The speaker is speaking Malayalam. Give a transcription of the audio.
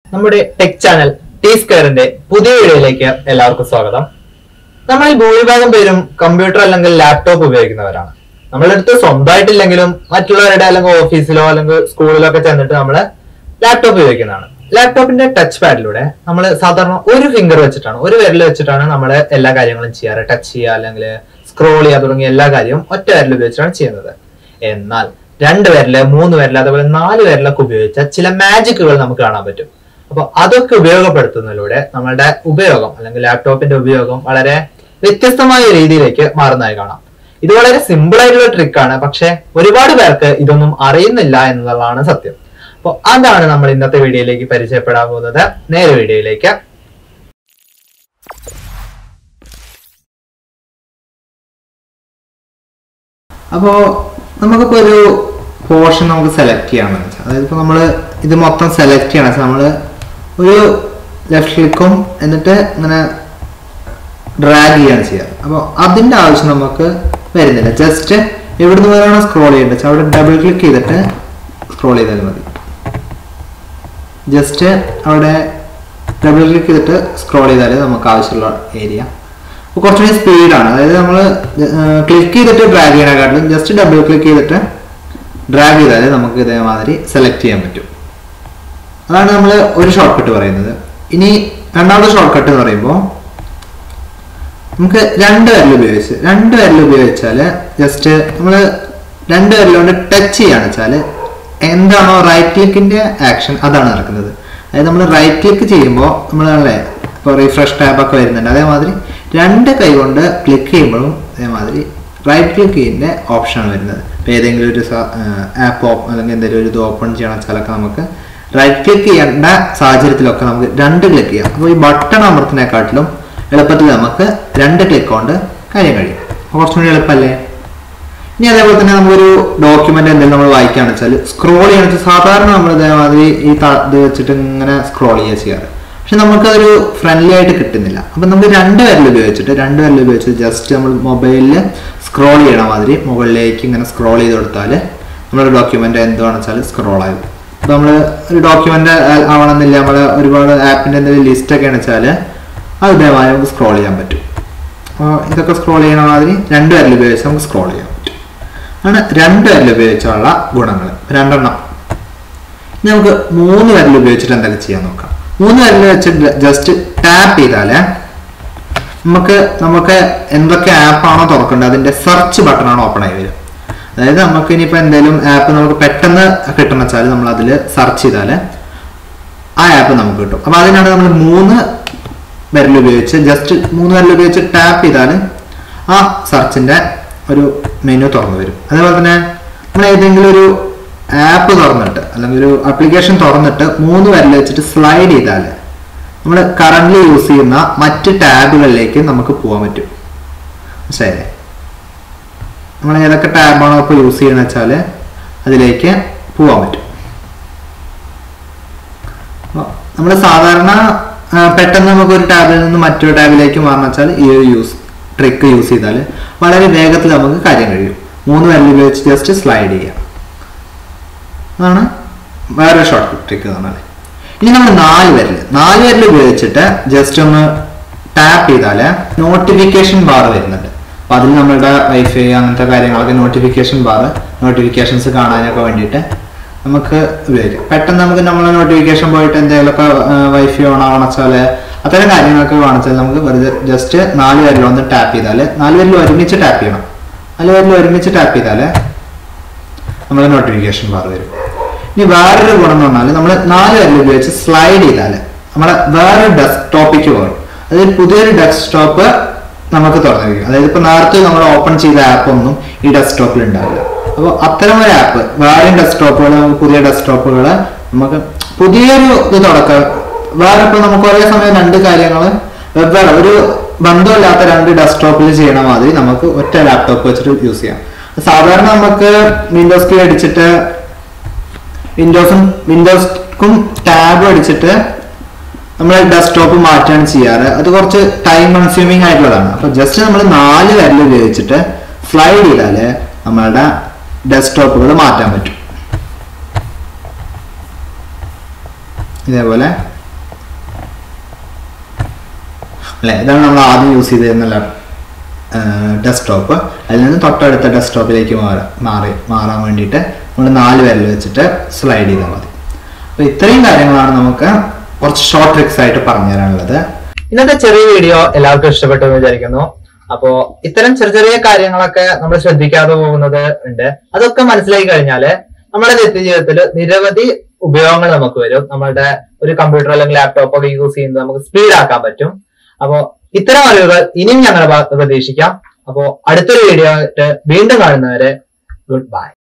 നമ്മുടെ ടെക് ചാനൽ ടി സ്ക്വയറിന്റെ പുതിയ വീഡിയോയിലേക്ക് എല്ലാവർക്കും സ്വാഗതം നമ്മളിൽ ഭൂരിഭാഗം പേരും കമ്പ്യൂട്ടർ അല്ലെങ്കിൽ ലാപ്ടോപ്പ് ഉപയോഗിക്കുന്നവരാണ് നമ്മളുടെ അടുത്ത് സ്വന്തമായിട്ടില്ലെങ്കിലും മറ്റുള്ളവരുടെ അല്ലെങ്കിൽ ഓഫീസിലോ അല്ലെങ്കിൽ സ്കൂളിലോ ഒക്കെ ചെന്നിട്ട് നമ്മൾ ലാപ്ടോപ്പ് ഉപയോഗിക്കുന്നതാണ് ലാപ്ടോപ്പിന്റെ ടച്ച് പാഡിലൂടെ നമ്മൾ സാധാരണ ഒരു ഫിംഗർ വെച്ചിട്ടാണ് ഒരു വിരൽ വെച്ചിട്ടാണ് നമ്മൾ എല്ലാ കാര്യങ്ങളും ചെയ്യാറ് ടച്ച് ചെയ്യുക അല്ലെങ്കിൽ സ്ക്രോൾ ചെയ്യുക തുടങ്ങിയ എല്ലാ കാര്യവും ഒറ്റ വിരൽ ഉപയോഗിച്ചിട്ടാണ് ചെയ്യുന്നത് എന്നാൽ രണ്ട് വിരല് മൂന്ന് വിരല് അതുപോലെ നാല് വിരലൊക്കെ ഉപയോഗിച്ച ചില മാജിക്കുകൾ നമുക്ക് കാണാൻ പറ്റും അപ്പൊ അതൊക്കെ ഉപയോഗപ്പെടുത്തുന്നതിലൂടെ നമ്മളുടെ ഉപയോഗം അല്ലെങ്കിൽ ലാപ്ടോപ്പിന്റെ ഉപയോഗം വളരെ വ്യത്യസ്തമായ രീതിയിലേക്ക് മാറുന്നതായി കാണാം ഇത് വളരെ സിമ്പിൾ ആയിട്ടുള്ള ട്രിക്കാണ് പക്ഷെ ഒരുപാട് പേർക്ക് ഇതൊന്നും അറിയുന്നില്ല എന്നുള്ളതാണ് സത്യം അപ്പോൾ അതാണ് നമ്മൾ ഇന്നത്തെ വീഡിയോയിലേക്ക് പരിചയപ്പെടാൻ പോകുന്നത് നേരെ വീഡിയോയിലേക്ക് അപ്പോൾ നമുക്കിപ്പോൾ ഒരു പോർഷൻ നമുക്ക് സെലക്ട് ചെയ്യാമെന്ന് വെച്ചാൽ അതായത് ഇപ്പോൾ നമ്മൾ ഇത് മൊത്തം സെലക്ട് ചെയ്യണം വെച്ചാൽ നമ്മൾ ഒരു ലെഫ്റ്റ് ക്ലിക്കും എന്നിട്ട് ഇങ്ങനെ ഡ്രാഗ് ചെയ്യാണ് ചെയ്യുക അപ്പോൾ അതിൻ്റെ ആവശ്യം നമുക്ക് വരുന്നില്ല ജസ്റ്റ് എവിടുന്ന് വരെയാണോ സ്ക്രോൾ ചെയ്യേണ്ടത് വെച്ചാൽ അവിടെ ഡബിൾ ക്ലിക്ക് ചെയ്തിട്ട് സ്ക്രോൾ ചെയ്താൽ മതി ജസ്റ്റ് അവിടെ ഡബിൾ ക്ലിക്ക് ചെയ്തിട്ട് സ്ക്രോൾ ചെയ്താൽ നമുക്ക് ആവശ്യമുള്ള ഏരിയ അപ്പോൾ കുറച്ചുകൂടി സ്പീഡാണ് അതായത് നമ്മൾ ക്ലിക്ക് ചെയ്തിട്ട് ഡ്രാഗ് ചെയ്യണേക്കാട്ടിലും ജസ്റ്റ് ഡബിൾ ക്ലിക്ക് ചെയ്തിട്ട് ഡ്രാഗ് ചെയ്താൽ നമുക്ക് ഇതേമാതിരി സെലക്ട് ചെയ്യാൻ പറ്റും അതാണ് നമ്മൾ ഒരു ഷോർട്ട് കട്ട് പറയുന്നത് ഇനി രണ്ടാമത്തെ ഷോർട്ട് കട്ട് എന്ന് പറയുമ്പോൾ നമുക്ക് രണ്ട് വിരൽ ഉപയോഗിച്ച് രണ്ട് വിരൽ ഉപയോഗിച്ചാൽ ജസ്റ്റ് നമ്മൾ രണ്ട് വിരലുകൊണ്ട് ടച്ച് ചെയ്യാന്ന് വെച്ചാൽ എന്താണോ റൈറ്റ് ക്ലിക്കിന്റെ ആക്ഷൻ അതാണ് നടക്കുന്നത് അതായത് നമ്മൾ റൈറ്റ് ക്ലിക്ക് ചെയ്യുമ്പോൾ നമ്മൾ അല്ലേ ഇപ്പോൾ റീഫ്രഷ് ടാബ് ഒക്കെ വരുന്നുണ്ട് അതേമാതിരി രണ്ട് കൈ കൊണ്ട് ക്ലിക്ക് ചെയ്യുമ്പോഴും അതേമാതിരി റൈറ്റ് ക്ലിക്ക് ചെയ്യുന്ന ഓപ്ഷനാണ് വരുന്നത് ഇപ്പോൾ ഏതെങ്കിലും ഒരു ആപ്പ് അല്ലെങ്കിൽ എന്തെങ്കിലും ഒരു ഇത് ഓപ്പൺ ചെയ്യണം വെച്ചാലൊക്കെ നമുക്ക് റൈറ്റ് ക്ലിക്ക് ചെയ്യേണ്ട സാഹചര്യത്തിലൊക്കെ നമുക്ക് രണ്ട് ക്ലിക്ക് ചെയ്യാം അപ്പോൾ ഈ ബട്ടൺ അമർത്തിനെക്കാട്ടിലും എളുപ്പത്തിൽ നമുക്ക് രണ്ട് ക്ലിക്ക് കൊണ്ട് കാര്യം കഴിയും അപ്പോൾ കുറച്ചും കൂടി എളുപ്പമല്ലേ ഇനി അതേപോലെ തന്നെ നമുക്കൊരു ഡോക്യുമെന്റ് എന്തെങ്കിലും നമ്മൾ വായിക്കുകയാണെന്ന് വെച്ചാൽ സ്ക്രോൾ ചെയ്യാന്ന് വെച്ചാൽ സാധാരണ നമ്മൾ ഇതേമാതിരി ഈ ത- ഇത് വെച്ചിട്ട് ഇങ്ങനെ സ്ക്രോൾ ചെയ്യുക ചെയ്യാറ് പക്ഷെ നമുക്കതൊരു ഫ്രണ്ട്ലി ആയിട്ട് കിട്ടുന്നില്ല അപ്പം നമുക്ക് രണ്ട് വിരൽ ഉപയോഗിച്ചിട്ട് രണ്ട് വിരൽ ഉപയോഗിച്ച് ജസ്റ്റ് നമ്മൾ മൊബൈലിൽ സ്ക്രോൾ ചെയ്യണ മാതിരി മുകളിലേക്ക് ഇങ്ങനെ സ്ക്രോൾ ചെയ്ത് കൊടുത്താൽ നമ്മുടെ ഡോക്യുമെന്റ് എന്താണെന്ന് വെച്ചാൽ സ്ക്രോൾ ആകും അപ്പോൾ നമ്മൾ ഒരു ഡോക്യുമെന്റ് ആവണമെന്നില്ല നമ്മൾ ഒരുപാട് ആപ്പിന്റെ എന്തെങ്കിലും ലിസ്റ്റ് ഒക്കെ വെച്ചാൽ അത് ഇതേമാതിരി നമുക്ക് സ്ക്രോൾ ചെയ്യാൻ പറ്റും അപ്പോൾ ഇതൊക്കെ സ്ക്രോൾ ചെയ്യണ മാതിരി രണ്ട് വിരൽ ഉപയോഗിച്ച് നമുക്ക് സ്ക്രോൾ ചെയ്യാൻ പറ്റും ആണ് രണ്ട് വിരൽ ഉപയോഗിച്ചുള്ള ഗുണങ്ങൾ രണ്ടെണ്ണം ഇനി നമുക്ക് മൂന്ന് വിരൽ ഉപയോഗിച്ചിട്ട് എന്തൊക്കെ ചെയ്യാൻ നോക്കാം മൂന്ന് വിരൽ വെച്ച് ജസ്റ്റ് ടാപ്പ് ചെയ്താലേ നമുക്ക് നമുക്ക് എന്തൊക്കെ ആപ്പാണോ തുറക്കേണ്ടത് അതിന്റെ സെർച്ച് ബട്ടൺ ആണ് ഓപ്പൺ ആയി വരും അതായത് നമുക്ക് ഇനിയിപ്പോൾ എന്തെങ്കിലും ആപ്പ് നമുക്ക് പെട്ടെന്ന് കിട്ടണം വെച്ചാൽ നമ്മൾ അതിൽ സെർച്ച് ചെയ്താൽ ആ ആപ്പ് നമുക്ക് കിട്ടും അപ്പൊ അതിനാണ് നമ്മൾ മൂന്ന് വിരൽ ഉപയോഗിച്ച് ജസ്റ്റ് മൂന്ന് വിരൽ ഉപയോഗിച്ച് ടാപ്പ് ചെയ്താൽ ആ സെർച്ചിന്റെ ഒരു മെനു തുറന്നു വരും അതേപോലെ തന്നെ നമ്മൾ ഏതെങ്കിലും ഒരു ആപ്പ് തുറന്നിട്ട് അല്ലെങ്കിൽ ഒരു ആപ്ലിക്കേഷൻ തുറന്നിട്ട് മൂന്ന് വിരൽ വെച്ചിട്ട് സ്ലൈഡ് ചെയ്താൽ നമ്മൾ കറന്റ് യൂസ് ചെയ്യുന്ന മറ്റ് ടാബുകളിലേക്ക് നമുക്ക് പോകാൻ പറ്റും മനസ്സിലായില്ലേ നമ്മൾ ഏതൊക്കെ ടാബാണോ ഇപ്പോൾ യൂസ് ചെയ്യണമെന്ന് വെച്ചാൽ അതിലേക്ക് പോകാൻ പറ്റും നമ്മൾ സാധാരണ ആ, പെട്ടെന്ന് നമുക്ക് ഒരു ടാബിൽ നിന്ന് മറ്റൊരു ടാബിലേക്ക് മാറണം വെച്ചാൽ ഈ ഒരു യൂസ് ട്രിക്ക് യൂസ് ചെയ്താൽ വളരെ വേഗത്തിൽ നമുക്ക് കാര്യം കഴിയും മൂന്ന് വിരൽ ഉപയോഗിച്ച് ജസ്റ്റ് സ്ലൈഡ് ചെയ്യാം അതാണ് വേറെ ഷോർട്ട് ട്രിക്ക് എന്ന് പറഞ്ഞാൽ ഇനി നമ്മൾ നാല് വിരൽ നാല് വിരൽ ഉപയോഗിച്ചിട്ട് ജസ്റ്റ് ഒന്ന് ടാപ്പ് ചെയ്താൽ നോട്ടിഫിക്കേഷൻ ബാർ വരുന്നുണ്ട് അപ്പൊ അതിൽ നമ്മളുടെ വൈഫൈ അങ്ങനത്തെ കാര്യങ്ങളൊക്കെ നോട്ടിഫിക്കേഷൻ ബാർ നോട്ടിഫിക്കേഷൻസ് കാണാനൊക്കെ വേണ്ടിയിട്ട് നമുക്ക് ഉപയോഗിക്കാം പെട്ടെന്ന് നമുക്ക് നമ്മളെ നോട്ടിഫിക്കേഷൻ പോയിട്ട് എന്തെങ്കിലുമൊക്കെ വൈഫൈ ഓൺ ആവണം വെച്ചാൽ അത്തരം കാര്യങ്ങളൊക്കെ കാണിച്ചാൽ നമുക്ക് വെറുതെ ജസ്റ്റ് നാല് വിരൽ ഒന്ന് ടാപ്പ് ചെയ്താൽ നാല് വിരൽ ഒരുമിച്ച് ടാപ്പ് ചെയ്യണം നാല് വിരൽ ഒരുമിച്ച് ടാപ്പ് ചെയ്താൽ നമ്മൾ നോട്ടിഫിക്കേഷൻ ബാർ വരും ഇനി വേറൊരു ഗുണം എന്ന് പറഞ്ഞാൽ നമ്മൾ നാല് വിരൽ ഉപയോഗിച്ച് സ്ലൈഡ് ചെയ്താൽ നമ്മളെ വേറൊരു ഡെസ്ക്ടോപ്പിക്ക് പോകും അതായത് പുതിയൊരു ഡെസ്ക്ടോപ്പ് നമുക്ക് തുറന്നിരിക്കും അതായത് ഇപ്പൊ നേരത്തെ നമ്മൾ ഓപ്പൺ ചെയ്ത ആപ്പ് ഒന്നും ഈ ഡെസ്ക്ടോപ്പിൽ ഉണ്ടാവില്ല അപ്പോൾ അത്തരം ഒരു ആപ്പ് വേറെ ഡെസ്ക്ടോപ്പുകൾ നമുക്ക് പുതിയ ഡെസ്ക്ടോപ്പുകൾ നമുക്ക് പുതിയൊരു ഇത് തുടക്കം വേറെ ഇപ്പൊ നമുക്ക് ഒരേ സമയം രണ്ട് കാര്യങ്ങൾ വെവ്വേറെ ഒരു ബന്ധമില്ലാത്ത രണ്ട് ഡെസ്ക്ടോപ്പിൽ ചെയ്യണ മാതിരി നമുക്ക് ഒറ്റ ലാപ്ടോപ്പ് വെച്ചിട്ട് യൂസ് ചെയ്യാം സാധാരണ നമുക്ക് വിൻഡോസ് കീ അടിച്ചിട്ട് വിൻഡോസും വിൻഡോസ്ക്കും ടാബ് അടിച്ചിട്ട് നമ്മൾ ഡെസ്ക്ടോപ്പ് മാറ്റാണ് ചെയ്യാറ് അത് കുറച്ച് ടൈം കൺസ്യൂമിങ് ആയിട്ടുള്ളതാണ് അപ്പൊ ജസ്റ്റ് നമ്മൾ നാല് വിരൽ ഉപയോഗിച്ചിട്ട് സ്ലൈഡ് ചെയ്താല് നമ്മളുടെ ഡെസ്ക്ടോപ്പുകൾ മാറ്റാൻ പറ്റും ഇതേപോലെ അല്ലെ ഇതാണ് നമ്മൾ ആദ്യം യൂസ് ചെയ്തിരുന്ന ഡെസ്ക്ടോപ്പ് അതിൽ നിന്ന് തൊട്ടടുത്ത ഡെസ്ക്ടോപ്പിലേക്ക് മാറാ മാറി മാറാൻ വേണ്ടിയിട്ട് നമ്മൾ നാല് വിരൽ വെച്ചിട്ട് സ്ലൈഡ് ചെയ്താൽ മതി അപ്പൊ ഇത്രയും കാര്യങ്ങളാണ് നമുക്ക് കുറച്ച് ഷോർട്ട് ട്രിക്സ് ആയിട്ട് പറഞ്ഞു തരാനുള്ളത് ഇന്നത്തെ ചെറിയ വീഡിയോ എല്ലാവർക്കും ഇഷ്ടപ്പെട്ടു എന്ന് വിചാരിക്കുന്നു അപ്പോ ഇത്തരം ചെറിയ ചെറിയ കാര്യങ്ങളൊക്കെ നമ്മൾ ശ്രദ്ധിക്കാതെ പോകുന്നത് ഉണ്ട് അതൊക്കെ മനസ്സിലാക്കി കഴിഞ്ഞാല് നമ്മുടെ നിത്യ ജീവിതത്തിൽ നിരവധി ഉപയോഗങ്ങൾ നമുക്ക് വരും നമ്മളുടെ ഒരു കമ്പ്യൂട്ടർ അല്ലെങ്കിൽ ലാപ്ടോപ്പ് ഒക്കെ യൂസ് ചെയ്യുന്നത് നമുക്ക് സ്പീഡ് ആക്കാൻ പറ്റും അപ്പോ ഇത്തരം അറിവുകൾ ഇനിയും ഞങ്ങൾ പ്രതീക്ഷിക്കാം അപ്പോ അടുത്തൊരു വീഡിയോ ആയിട്ട് വീണ്ടും കാണുന്നവരെ ഗുഡ് ബൈ